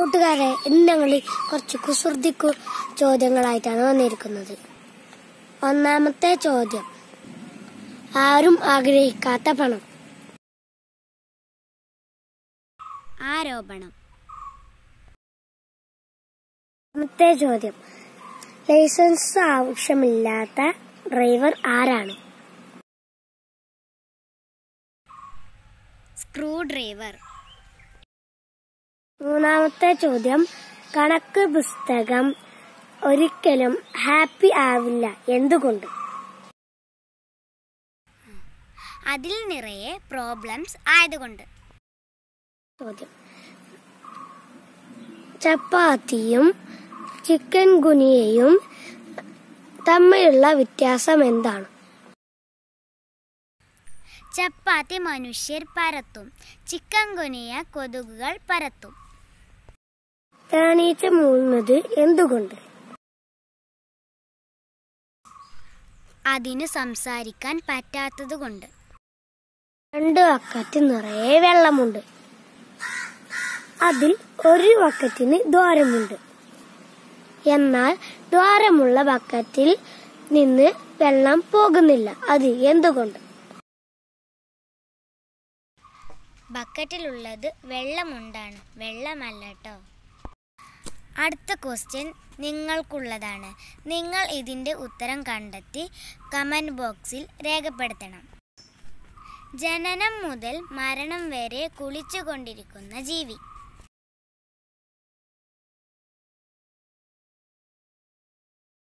കൂട്ടുകാരെ ഇന്ന് ഞങ്ങൾ കുറച്ച് കുസൃതിക്കു ചോദ്യങ്ങളായിട്ടാണ് വന്നിരിക്കുന്നത് ഒന്നാമത്തെ ചോദ്യം ആരും ആഗ്രഹിക്കാത്ത പണം ആരോപണം രണ്ടാമത്തെ ചോദ്യം ലൈസൻസ് ആവശ്യമില്ലാത്ത ഡ്രൈവർ ആരാണ് സ്ക്രൂ ഡ്രൈവർ മൂന്നാമത്തെ ചോദ്യം കണക്ക് പുസ്തകം ഒരിക്കലും ഹാപ്പി ആവില്ല എന്തുകൊണ്ട് അതിൽ നിറയെ പ്രോബ്ലംസ് ആയതുകൊണ്ട് ചോദ്യം ചപ്പാത്തിയും ചിക്കൻ ഗുനിയയും തമ്മിലുള്ള വ്യത്യാസം എന്താണ് ചപ്പാത്തി മനുഷ്യർ പരത്തും ചിക്കൻ കൊനിയ കൊതുകുകൾ പരത്തും തേനീച്ച മൂളുന്നത് എന്തുകൊണ്ട് അതിന് സംസാരിക്കാൻ പറ്റാത്തതുകൊണ്ട് രണ്ട് ബക്കറ്റ് നിറയെ വെള്ളമുണ്ട് അതിൽ ഒരു ബക്കറ്റിന് ദ്വാരമുണ്ട് എന്നാൽ ദ്വാരമുള്ള ബക്കറ്റിൽ നിന്ന് വെള്ളം പോകുന്നില്ല അത് എന്തുകൊണ്ട് ബക്കറ്റിലുള്ളത് വെള്ളമുണ്ടാണ് വെള്ളമല്ല കേട്ടോ അടുത്ത ക്വസ്റ്റ്യൻ നിങ്ങൾക്കുള്ളതാണ് നിങ്ങൾ ഇതിൻ്റെ ഉത്തരം കണ്ടെത്തി കമൻറ്റ് ബോക്സിൽ രേഖപ്പെടുത്തണം ജനനം മുതൽ മരണം വരെ കുളിച്ചുകൊണ്ടിരിക്കുന്ന ജീവി